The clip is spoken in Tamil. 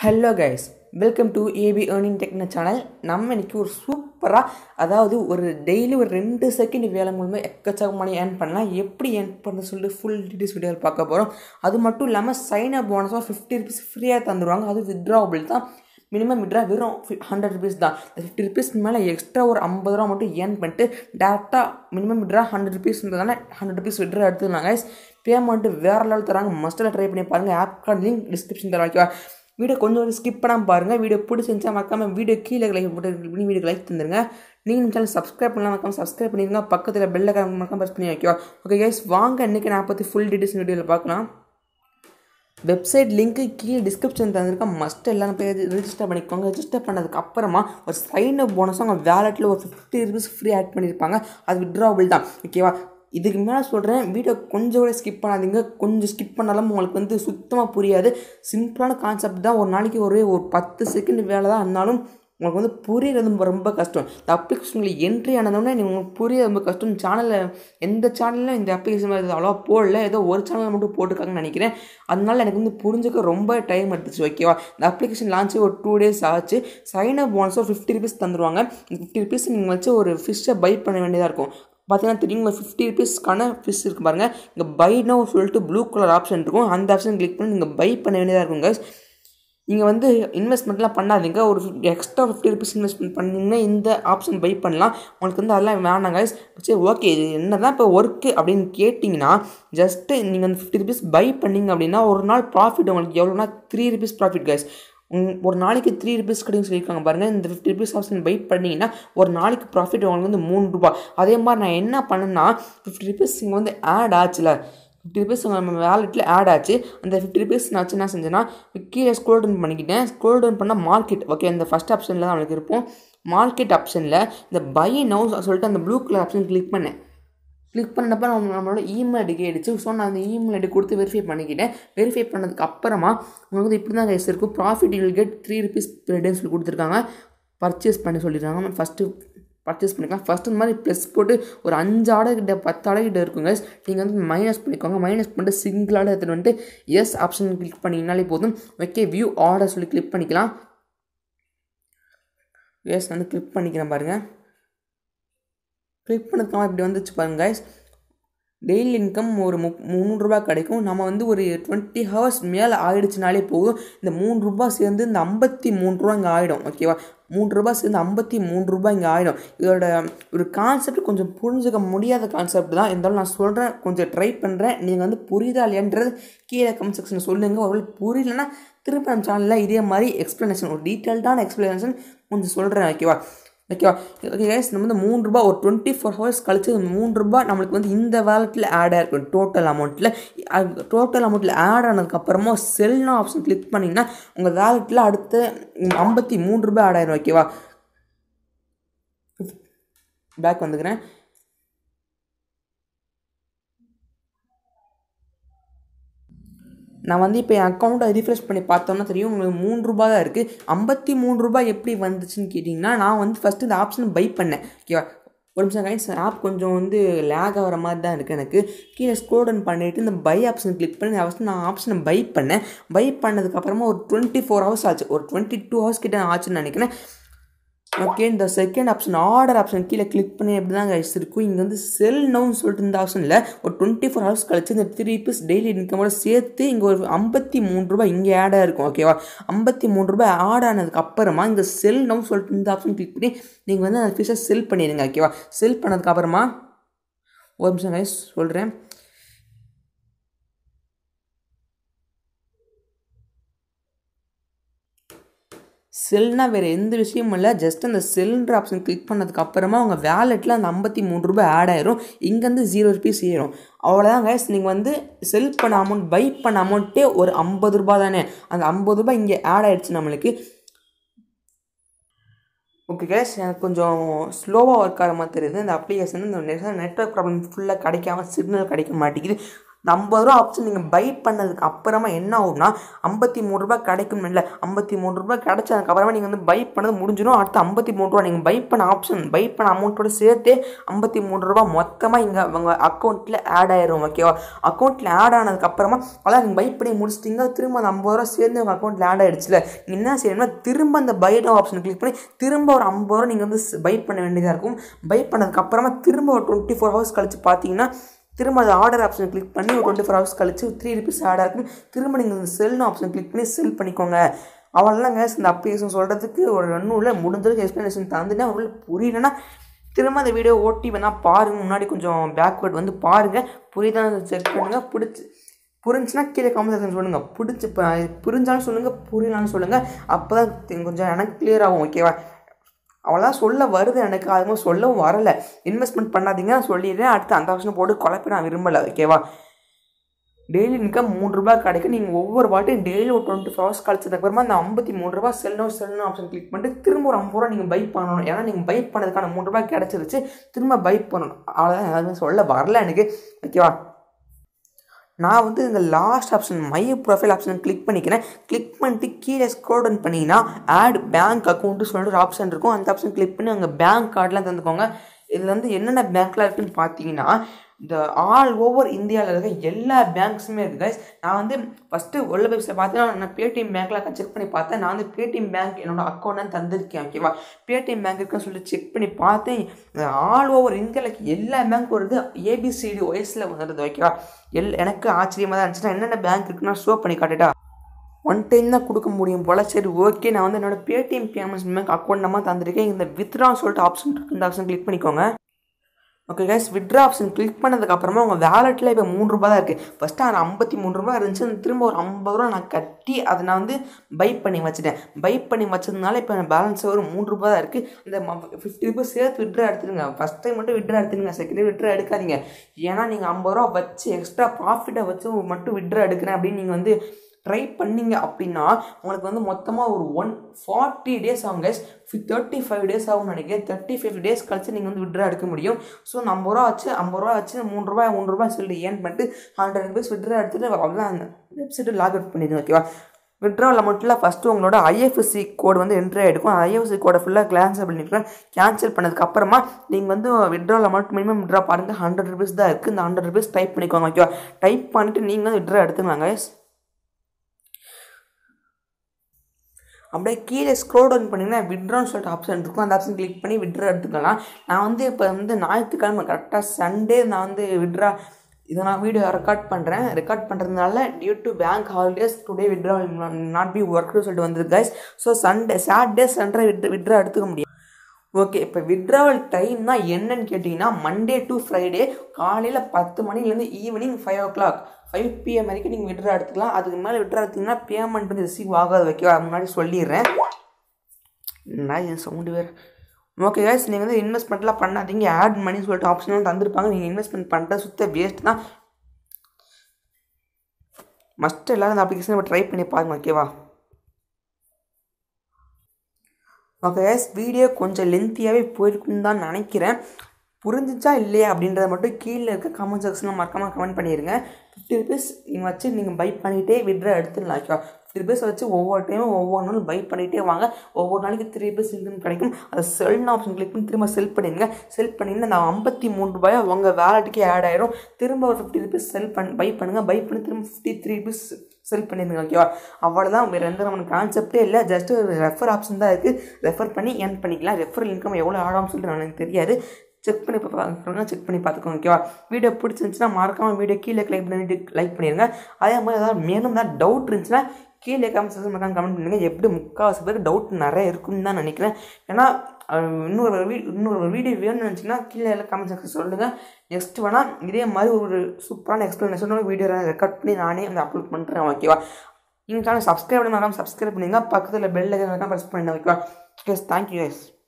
hello guys welcome to AB earning techno channel நம்ம இன்னைக்கு ஒரு சூப்பராக அதாவது ஒரு டெய்லி ஒரு ரெண்டு செகண்ட் வேலை மூலமாக எக்கச்சக்க மணி ஏர்ன் பண்ணலாம் எப்படி ஏர்ன் பண்ண சொல்லிட்டு ஃபுல் டீட்டெயில்ஸ் வீடியோ பார்க்க போகிறோம் அது மட்டும் இல்லாமல் சைன் அப் போனஸாக ஃபிஃப்டி ருபீஸ் ஃப்ரீயாக தந்துடுவாங்க அது வித்ட்ராவபிள் தான் மினிமம் விட்ரா வெறும் ஹண்ட்ரட் ருபீஸ் தான் ஃபிஃப்டி ருபீஸ் மேலே எக்ஸ்ட்ரா ஒரு ஐம்பது ரூபா மட்டும் ஏர்ன் பண்ணிட்டு டேரெக்டாக மினிமம் விட்ரா ஹண்ட்ரட் ருபீஸ்ன்றதால ஹண்ட்ரட் ருபீஸ் விட்ரா எடுத்துக்கலாம் கைஸ் பேமெண்ட்டு வேறு லெவல் தராங்க மஸ்ட்டில் ட்ரை பண்ணி பாருங்கள் ஆப் கார்டு லிங்க் டிஸ்கிரிப்ஷன் தர வைக்கவா வீடியோ கொஞ்சம் கொஞ்சம் ஸ்கிப் பண்ணாமல் பாருங்கள் வீடியோ பிடிச்சிருந்துச்சா மறக்காமல் வீடியோ கீழே லைக் போட்டு வீடியோ லைக் தந்துருங்க நீங்கள் நம்ம சேனல் சப்ஸ்கிரைப் பண்ணலாம் மறக்காம சப்ஸ்கிரைப் பண்ணிடுங்க பக்கத்தில் பெல்ல மறக்காம ப்ரெஸ் பண்ணி வைக்கோ ஓகே கைஸ் வாங்க இன்றைக்கி நான் பற்றி ஃபுல் டீட்டெயில்ஸ் வீடியோவில் பார்க்கலாம் வெப்சைட் லிங்க்கு கீழே டிஸ்கிரிப்ஷன் தந்திருக்கேன் மஸ்ட் எல்லாரும் போய் ரிஜிஸ்டர் பண்ணிக்கோங்க ரிஜிஸ்டர் பண்ணதுக்கு அப்புறமா ஒரு சைன் அப் போனஸும் அவங்க வேலெட்டில் ஒரு ஃபிஃப்டி ருபீஸ் ஃப்ரீ ஆட் பண்ணியிருப்பாங்க அது விட்ராவபிள் தான் ஓகேவா இதுக்கு மேலே சொல்கிறேன் வீடியோ கொஞ்சம் கூட ஸ்கிப் பண்ணாதீங்க கொஞ்சம் ஸ்கிப் பண்ணாலும் உங்களுக்கு வந்து சுத்தமாக புரியாது சிம்பிளான கான்செப்ட் தான் ஒரு நாளைக்கு ஒரே ஒரு பத்து செகண்ட் வேலை தான் இருந்தாலும் உங்களுக்கு வந்து புரியறது ரொம்ப ரொம்ப கஷ்டம் இந்த அப்ளிகேஷனில் என்ட்ரி ஆனதோடனே உங்களுக்கு புரிய ரொம்ப கஷ்டம் சேனலில் எந்த சேனலில் இந்த அப்ளிகேஷன் மாதிரி அவ்வளோவா போடல ஏதோ ஒரு சேனலில் மட்டும் போட்டிருக்காங்கன்னு நினைக்கிறேன் அதனால எனக்கு வந்து புரிஞ்சுக்க ரொம்ப டைம் எடுத்துச்சு ஓகேவா இந்த அப்ளிகேஷன் லான்ச் ஒரு டூ டேஸ் ஆச்சு சைன் அப் போனஸோ ஃபிஃப்டி ருபீஸ் தந்துருவாங்க இந்த ஃபிஃப்டி ருபீஸ் நீங்கள் வச்சு ஒரு ஃபிஷ்ஷை பை பண்ண வேண்டியதாக இருக்கும் பார்த்தீங்கன்னா தெரியும் ஃபிஃப்டி ருபீஸ்க்கான ஃபிஷ் இருக்குது பாருங்கள் இங்கே பை நோ சொல்லிட்டு ப்ளூ கலர் ஆப்ஷன் இருக்கும் அந்த ஆப்ஷன் கிளிக் பண்ணி நீங்கள் பை பண்ண வேண்டியதாக இருக்கும் guys நீங்கள் வந்து இன்வெஸ்ட்மெண்ட்லாம் பண்ணாதீங்க ஒரு எக்ஸ்ட்ரா ஃபிஃப்டி ருபீஸ் இன்வெஸ்ட்மெண்ட் பண்ணிங்கன்னா இந்த ஆப்ஷன் பை பண்ணலாம் உங்களுக்கு வந்து அதெல்லாம் வேணாம் guys சரி ஓகே இது என்ன தான் இப்போ ஒர்க்கு அப்படின்னு கேட்டிங்கன்னா ஜஸ்ட்டு நீங்கள் அந்த ஃபிஃப்டி ருபீஸ் பை பண்ணிங்க அப்படின்னா ஒரு நாள் ப்ராஃபிட் உங்களுக்கு எவ்வளோனா த்ரீ ருபீஸ் ப்ராஃபிட் guys ஒரு நாளைக்கு த்ரீ ருபீஸ் கிடைக்கும் சொல்லியிருக்காங்க பாருங்கள் இந்த ஃபிஃப்டி ருபீஸ் ஆப்ஷன் பை பண்ணிங்கன்னா ஒரு நாளைக்கு ப்ராஃபிட் உங்களுக்கு வந்து மூணு ரூபா அதே மாதிரி நான் என்ன பண்ணேன்னா ஃபிஃப்டி ருபீஸ் இங்கே வந்து ஆட் ஆச்சுல ஃபிஃப்டி ருபீஸ் நம்ம வேலெட்டில் ஆட் ஆச்சு அந்த ஃபிஃப்டி ருபீஸ் நான் வச்சு என்ன செஞ்சேன்னா கீழே ஸ்க்ரோல் டவுன் பண்ணிக்கிட்டேன் ஸ்க்ரோல் டவுன் பண்ணால் மார்க்கெட் ஓகே இந்த ஃபஸ்ட் ஆப்ஷனில் தான் அவனுக்கு இருப்போம் மார்க்கெட் ஆப்ஷனில் இந்த பை நோ சொல்லிட்டு அந்த ப்ளூ கலர் ஆப்ஷன் கிளிக் பண்ணேன் கிளிக் பண்ணப்போ நம்ம நம்மளோட இமெயில் ஐடி கேட்டுச்சு ஸோ நான் அந்த இமெயில் ஐடி கொடுத்து வெரிஃபை பண்ணிக்கிட்டேன் வெரிஃபை பண்ணதுக்கு அப்புறமா உங்களுக்கு வந்து இப்படி தான் கைஸ் இருக்கும் profit you'll get three rupees per டேன்னு சொல்லி கொடுத்துருக்காங்க பர்ச்சேஸ் பண்ணி சொல்லியிருக்காங்க ஃபஸ்ட்டு பர்ச்சேஸ் பண்ணிக்கலாம் ஃபஸ்ட்டு இந்த மாதிரி ப்ளஸ் போட்டு ஒரு அஞ்சு ஆர்டர் கிட்ட பத்து ஆர்டர் கிட்ட இருக்குங்க நீங்கள் வந்து மைனஸ் பண்ணிக்கோங்க மைனஸ் பண்ணிட்டு சிங்கிள் ஆர்டர் எடுத்துகிட்டு வந்துட்டு எஸ் ஆப்ஷன் கிளிக் பண்ணிங்கனாலே போதும் ஓகே வியூ ஆர்டர் சொல்லி கிளிக் பண்ணிக்கலாம் எஸ் வந்து கிளிக் பண்ணிக்கிறேன் பாருங்கள் கிளிக் பண்ணதுக்காக இப்படி வந்துச்சு பாருங்க கைஸ் டெய்லி இன்கம் ஒரு மு முந்நூறுரூபா கிடைக்கும் நம்ம வந்து ஒரு டுவெண்ட்டி ஹவர்ஸ் மேலே ஆகிடுச்சுனாலே போதும் இந்த மூணு ரூபா சேர்ந்து இந்த ஐம்பத்தி மூணு ரூபா இங்கே ஆகிடும் ஓகேவா மூணு ரூபா சேர்ந்து ஐம்பத்தி மூணு ரூபாய் இங்கே ஆகிடும் இதோட ஒரு கான்செப்ட் கொஞ்சம் புரிஞ்சுக்க முடியாத கான்செப்ட் தான் இருந்தாலும் நான் சொல்கிறேன் கொஞ்சம் ட்ரை பண்ணுறேன் நீங்கள் வந்து புரியுதா இல்லையான்றது கீழே கமெண்ட் செக்ஷனில் சொல்லுங்கள் ஒருவேளை புரியலன்னா திருப்பி நம்ம சேனலில் இதே மாதிரி எக்ஸ்ப்ளனேஷன் ஒரு டீட்டெயில்டான எக்ஸ்ப்ளனேஷன் கொஞ்சம் சொல்கிறேன் ஓகேவா ஓகேவா ஓகே கைஸ் நம்ம வந்து மூணு ரூபா ஒரு டுவெண்ட்டி ஃபோர் ஹவர்ஸ் கழிச்சு மூணு ரூபா நம்மளுக்கு வந்து இந்த வேலெட்டில் ஆட் ஆகிருக்கும் டோட்டல் அமௌண்ட்டில் டோட்டல் அமௌண்ட்டில் ஆட் ஆனதுக்கப்புறமா செல்னா ஆப்ஷன் கிளிக் பண்ணிங்கன்னா உங்கள் வேலெட்டில் அடுத்து ஐம்பத்தி மூணு ரூபாய் ஆட் ஆயிரும் ஓகேவா பேக் வந்துக்கிறேன் நான் வந்து இப்போ என் அக்கௌண்ட்டை ரீஃப்ரெஷ் பண்ணி பார்த்தோம்னா தெரியும் உங்களுக்கு மூணு ரூபா தான் இருக்குது ஐம்பத்தி மூணு ரூபாய் எப்படி வந்துச்சுன்னு கேட்டிங்கன்னா நான் வந்து ஃபஸ்ட்டு இந்த ஆப்ஷன் பை பண்ணேன் ஓகேவா ஒரு நிமிஷம் கைஸ் ஆப் கொஞ்சம் வந்து லேக் ஆகிற மாதிரி தான் இருக்குது எனக்கு கீழே ஸ்க்ரோல் டவுன் பண்ணிவிட்டு இந்த பை ஆப்ஷன் கிளிக் பண்ணி ஃபஸ்ட்டு நான் ஆப்ஷனை பை பண்ணேன் பை பண்ணதுக்கப்புறமா ஒரு டுவெண்ட்டி ஃபோர் ஹவர்ஸ் ஆச்சு ஒரு டுவெண்ட்டி டூ ஹவர்ஸ் கிட்ட ஆச்சுன்னு நினைக்கிறேன் ஓகே இந்த செகண்ட் ஆப்ஷன் ஆர்டர் ஆப்ஷன் கீழே கிளிக் பண்ணி எப்படி தான் கைஸ் இருக்கும் இங்கே வந்து செல் நவுன்னு சொல்லிட்டு இந்த ஆப்ஷனில் ஒரு டுவெண்ட்டி ஃபோர் ஹவர்ஸ் கழிச்சு இந்த த்ரீ ருபீஸ் டெய்லி இன்கமோட சேர்த்து இங்கே ஒரு ஐம்பத்தி மூணு ரூபாய் இங்கே ஆட் ஆகிருக்கும் ஓகேவா ஐம்பத்தி மூணு ரூபாய் ஆட் ஆனதுக்கு அப்புறமா இங்கே செல் நவுன்னு சொல்லிட்டு இந்த ஆப்ஷன் கிளிக் பண்ணி நீங்கள் வந்து அந்த ஃபிஷை செல் பண்ணிடுங்க ஓகேவா செல் பண்ணதுக்கு அப்புறமா ஒரு நிமிஷம் கைஸ் சொல்கிறேன் செல்னா வேறு எந்த விஷயமும் இல்லை ஜஸ்ட் அந்த செல்ன்ற ஆப்ஷன் கிளிக் பண்ணதுக்கு அப்புறமா உங்கள் வேலெட்டில் அந்த ஐம்பத்தி மூணு ரூபாய் ஆட் ஆயிரும் இங்கேருந்து ஜீரோ ருபீஸ் ஏறும் அவ்வளோதான் கைஸ் நீங்கள் வந்து செல் பண்ண அமௌண்ட் பை பண்ண அமௌண்ட்டே ஒரு ஐம்பது ரூபா தானே அந்த ஐம்பது ரூபாய் இங்கே ஆட் ஆகிடுச்சு நம்மளுக்கு ஓகே கேஸ் எனக்கு கொஞ்சம் ஸ்லோவாக ஒர்க் ஆகிற மாதிரி தெரியுது இந்த அப்ளிகேஷன் இந்த நெட்ஒர்க் ப்ராப்ளம் ஃபுல்லாக கிடைக்காம சிக்னல் கிடைக்க மாட்டேங்குது இந்த ஐம்பது ரூபா ஆப்ஷன் நீங்கள் பை பண்ணதுக்கு அப்புறமா என்ன ஆகும்னா ஐம்பத்தி மூணு ரூபாய் கிடைக்கும் இல்லை ஐம்பத்தி மூணு ரூபாய் கிடைச்சதுக்கு அப்புறமா நீங்கள் வந்து பை பண்ணது முடிஞ்சிடும் அடுத்து ஐம்பத்தி மூணு ரூபா நீங்கள் பை பண்ண ஆப்ஷன் பை பண்ண அமௌண்ட்டோட சேர்த்து ஐம்பத்தி மூணு ரூபா மொத்தமாக இங்கே உங்கள் அக்கௌண்ட்டில் ஆட் ஆயிரும் ஓகேவா அக்கௌண்ட்டில் ஆட் ஆனதுக்கு அப்புறமா அதான் நீங்கள் பை பண்ணி முடிச்சிட்டிங்க திரும்ப அந்த ஐம்பது ரூபா சேர்ந்து உங்கள் அக்கௌண்ட்டில் ஆட் ஆயிடுச்சுல நீங்கள் என்ன செய்யணும்னா திரும்ப அந்த பை நோ ஆப்ஷன் கிளிக் பண்ணி திரும்ப ஒரு ஐம்பது ரூபா நீங்கள் வந்து பை பண்ண வேண்டியதாக இருக்கும் பை பண்ணதுக்கு அப்புறமா திரும்ப ஒரு டுவெண்ட்டி ஃபோர் ஹவர்ஸ் கழிச்சு பார்த்தீங்கன்னா திரும்ப அது ஆர்டர் ஆப்ஷன் கிளிக் பண்ணி ஒரு டுவெண்ட்டி ஃபோர் ஹவர்ஸ் கழிச்சு த்ரீ ருபீஸ் ஆட் ஆகும் திரும்ப நீங்கள் இந்த செல்னு ஆப்ஷன் கிளிக் பண்ணி செல் பண்ணிக்கோங்க அவள்லாங்க இந்த அப்ளிகேஷன் சொல்கிறதுக்கு ஒரு ஒன்றும் இல்லை முடிஞ்சதுக்கு எக்ஸ்ப்ளனேஷன் தந்துட்டு அவங்களுக்கு புரியலன்னா திரும்ப அந்த வீடியோ ஓட்டி வேணால் பாருங்கள் முன்னாடி கொஞ்சம் பேக்வேர்ட் வந்து பாருங்கள் புரியுதான்னு செக் பண்ணுங்கள் பிடிச்சி புரிஞ்சுன்னா கீழே கமெண்ட் செக்ஷன் சொல்லுங்கள் பிடிச்சி புரிஞ்சாலும் சொல்லுங்கள் புரியலான்னு சொல்லுங்கள் அப்போ தான் கொஞ்சம் எனக்கு கிளியர் ஆகும் ஓகேவா அவ்வளோதான் சொல்ல வருது எனக்கு அதுவும் சொல்லவும் வரலை இன்வெஸ்ட்மெண்ட் பண்ணாதீங்க நான் சொல்லிடுறேன் அடுத்து அந்த ஆப்ஷனை போட்டு குழப்ப நான் விரும்பலை ஓகேவா டெய்லி இன்கம் மூணு ரூபாய் கிடைக்கும் நீங்கள் ஒவ்வொரு வாட்டியும் டெய்லி ஒரு டுவெண்ட்டி ஃபோர் ஹவர்ஸ் கழிச்சதுக்கப்புறமா அந்த ஐம்பத்தி மூணு ரூபா செல்லணும் செல்லணும் ஆப்ஷன் கிளிக் பண்ணிட்டு திரும்ப ஒரு ஐம்பது ரூபா நீங்கள் பை பண்ணணும் ஏன்னா நீங்கள் பை பண்ணதுக்கான மூணு ரூபாய் கிடச்சிருச்சு திரும்ப பை பண்ணணும் அவ்வளோதான் எதுவும் சொல்ல வரல எனக்கு ஓகேவா நான் வந்து இந்த last option my profile option click பண்ணிக்கிறேன் கிளிக் பண்ணிட்டு கீழே ஸ்க்ரோல் டவுன் பண்ணிங்கன்னா ஆட் பேங்க் அக்கௌண்ட்டு சொல்லிட்டு ஒரு ஆப்ஷன் இருக்கும் அந்த ஆப்ஷன் கிளிக் பண்ணி அங்கே பேங்க் கார்டெலாம் தந்துக்கோங்க இதில் வந்து என்னென்ன பேங்க்லாம் இருக்குன்னு பார்த்தீங்கன்னா இந்த ஆல் ஓவர் இந்தியாவில் இருக்க எல்லா பேங்க்ஸுமே இருக்குது கைஸ் நான் வந்து ஃபஸ்ட்டு உள்ள வெப்சைட் பார்த்தீங்கன்னா நான் பேடிஎம் பேங்க்கில் செக் பண்ணி பார்த்தேன் நான் வந்து பேடிஎம் பேங்க் என்னோட அக்கௌண்ட் தந்திருக்கேன் ஓகேவா பேடிஎம் பேங்க் இருக்குன்னு சொல்லிட்டு செக் பண்ணி பார்த்தேன் ஆல் ஓவர் இந்தியாவில் எல்லா பேங்க் வருது ஏபிசிடி ஒய்ஸில் வந்துடுது ஓகேவா எல் எனக்கு ஆச்சரியமாக தான் இருந்துச்சுன்னா என்னென்ன பேங்க் இருக்குன்னா ஷோ பண்ணி காட்டுட்டா ஒன் டைம் தான் கொடுக்க முடியும் போல் சரி ஓகே நான் வந்து என்னோடய Paytm payments bank account number தந்திருக்கேன் இந்த வித்ரான்னு சொல்லிட்டு ஆப்ஷன் இருக்குது இந்த ஆப்ஷன் கிளிக் பண்ணிக்கோங்க okay guys withdraw option click பண்ணதுக்கப்புறமா உங்கள் வேலெட்டில் இப்போ மூணு ரூபா தான் இருக்குது ஃபஸ்ட்டு அது ஐம்பத்தி மூணு ரூபா இருந்துச்சு திரும்ப ஒரு ஐம்பது ரூபா நான் கட்டி அதை நான் வந்து பை பண்ணி வச்சுட்டேன் பை பண்ணி வச்சதுனால இப்போ பேலன்ஸ் ஒரு மூணு ரூபா தான் இருக்குது இந்த ஃபிஃப்டி ருபீஸ் சேர்த்து விட்ரா எடுத்துருங்க ஃபஸ்ட் டைம் மட்டும் விட்ரா எடுத்துருங்க செகண்ட் விட்ரா எடுக்காதீங்க ஏன்னா நீங்கள் ஐம்பது ரூபா வச்சு எக்ஸ்ட்ரா ப்ராஃபிட்டை வச்சு மட்டும் விட்ரா எடுக்கிறேன் அப்படின்னு நீங்கள் வந்து ட்ரை பண்ணீங்க அப்படின்னா உங்களுக்கு வந்து மொத்தமாக ஒரு ஒன் ஃபார்ட்டி டேஸ் ஆகும் கைஸ் தேர்ட்டி ஃபைவ் டேஸ் ஆகும்னு நினைக்கிறேன் தேர்ட்டி ஃபைவ் டேஸ் கழிச்சு நீங்கள் வந்து விட்ரா எடுக்க முடியும் ஸோ நம்ம ஐம்பது ரூபா வச்சு ஐம்பது ரூபா வச்சு மூணு ரூபாய் மூணு ரூபாய் சொல்லிட்டு ஏன் பண்ணிட்டு ஹண்ட்ரட் ருபீஸ் விட்ரா எடுத்துகிட்டு அவ்வளோதான் அந்த வெப்சைட்டு லாக் அவுட் பண்ணிடுங்க ஓகேவா விட்ராவில் மட்டும் இல்லை ஃபஸ்ட்டு உங்களோட ஐஎஃப்எஸ்சி கோடு வந்து என்ட்ரி ஆகிருக்கும் ஐஎஃப்எஸ்சி கோடை ஃபுல்லாக கேன்சல் பண்ணிருக்கேன் கேன்சல் பண்ணதுக்கு அப்புறமா நீங்கள் வந்து விட்ராவில் மட்டும் மினிமம் விட்ரா பாருங்கள் ஹண்ட்ரட் ருபீஸ் தான் இருக்குது இந்த ஹண்ட்ரட் ருபீஸ் டைப் பண்ணிக்கோங்க ஓகேவா டைப் பண்ணிட்டு நீங்கள் வந்து விட்ரா எடுத்துக்கலாங்க அப்படியே கீழே ஸ்க்ரோல் டவுன் பண்ணிங்கன்னா விட்ரான்னு சொல்லிட்டு ஆப்ஷன் இருக்கும் அந்த ஆப்ஷன் கிளிக் பண்ணி விட்ரா எடுத்துக்கலாம் நான் வந்து இப்போ வந்து ஞாயிற்றுக்கிழமை கரெக்டாக சண்டே நான் வந்து விட்ரா இதை நான் வீடியோ ரெக்கார்ட் பண்ணுறேன் ரெக்கார்ட் பண்ணுறதுனால due to bank holidays today withdraw not be ஒர்க்னு சொல்லிட்டு வந்திருக்கு guys so Sunday Saturday Sunday with withdraw எடுத்துக்க முடியும் ஓகே இப்போ விட்ராவல் டைம்னா என்னன்னு கேட்டிங்கன்னா மண்டே டு ஃப்ரைடே காலையில் பத்து மணிலேருந்து evening five o'clock five PM வரைக்கும் நீங்கள் விட்ரா எடுத்துக்கலாம் அதுக்கு மேலே விட்ரா எடுத்திங்கன்னா பேமெண்ட் வந்து ரிசீவ் ஆகாது வைக்க முன்னாடி சொல்லிடுறேன் நான் என் சவுண்டு வேறு ஓகே கைஸ் நீங்கள் வந்து இன்வெஸ்ட்மெண்ட்லாம் பண்ணாதீங்க ஆட் மணி சொல்லிட்டு ஆப்ஷன்லாம் தந்திருப்பாங்க நீங்கள் இன்வெஸ்ட்மெண்ட் பண்ணுறது சுத்த வேஸ்ட் தான் மஸ்ட் எல்லோரும் இந்த அப்ளிகேஷனை ட்ரை பண்ணி பாருங்க ஓகேவா ஓகே கைஸ் வீடியோ கொஞ்சம் லென்த்தியாகவே போயிருக்குன்னு தான் நினைக்கிறேன் புரிஞ்சிச்சா இல்லையா அப்படின்றத மட்டும் கீழே இருக்க கமெண்ட் செக்ஷனில் மறக்காமல் கமெண்ட் பண்ணிடுங்க ஃபிஃப்டி ருபீஸ் நீங்கள் வச்சு நீங்கள் பை பண்ணிகிட்டே விட்ரா எடுத்துடலாம் ஓகேவா ஃபிஃப்டி ருபீஸ் வச்சு ஒவ்வொரு டைமும் ஒவ்வொரு நாளும் பை பண்ணிகிட்டே வாங்க ஒவ்வொரு நாளைக்கு த்ரீ ருபீஸ் இன்கம் கிடைக்கும் அதை செல்னு ஆப்ஷன் கிளிக் பண்ணி திரும்ப செல் பண்ணிடுங்க செல் பண்ணிங்கன்னா அந்த ஐம்பத்தி மூணு ரூபாய் உங்கள் வேலெட்டுக்கே ஆட் ஆயிரும் திரும்ப ஒரு ஃபிஃப்டி ருபீஸ் செல் பண்ணி பை பண்ணுங்கள் பை பண்ணி திரும்ப ஃபிஃப்டி த்ரீ ருபீஸ் செல் பண்ணிடுங்க ஓகேவா அவ்வளோதான் வேறு எந்த நம்மளுக்கு கான்செப்டே இல்லை ஜஸ்ட் ஒரு ரெஃபர் ஆப்ஷன் தான் இருக்குது ரெஃபர் பண்ணி ஏர்ன் பண்ணிக்கலாம் ரெஃபர் இன்கம் எவ்வளோ ஆடாமல் சொல்லிட்டு எனக்கு தெரியாது செக் பண்ணி பார்க்குறோங்க செக் பண்ணி பார்த்துக்கோங்க ஓகேவா வீடியோ பிடிச்சிருந்துச்சுன்னா மறக்காமல் வீடியோ கீழே லைக் பண்ணிட்டு லைக் பண்ணிடுங்க அதே மாதிரி ஏதாவது மேலும் ஏதாவது டவுட் இருந்துச்சுன்னா கீழே கமெண்ட் செக்ஷன் மறக்காம கமெண்ட் பண்ணுங்கள் எப்படி முக்கால்வாசி பேருக்கு டவுட் நிறைய இருக்குன்னு தான் நினைக்கிறேன் ஏன்னா இன்னொரு வீ இன்னொரு வீடியோ வேணும்னு நினச்சிங்கன்னா கீழே எல்லாம் கமெண்ட் செக்ஷன் சொல்லுங்கள் நெக்ஸ்ட் வேணால் இதே மாதிரி ஒரு சூப்பரான எக்ஸ்ப்ளனேஷனோட வீடியோ ரெக்கார்ட் பண்ணி நானே வந்து அப்லோட் பண்ணுறேன் ஓகேவா நீங்கள் சேனல் சப்ஸ்கிரைப் பண்ணி மறக்காம சப்ஸ்கிரைப் பண்ணுங்க பக்கத்தில் பெல் ஐக்கன் ப்ரெஸ் பண்ணுங்க ஓகேவா எஸ் தேங்க்யூ எஸ்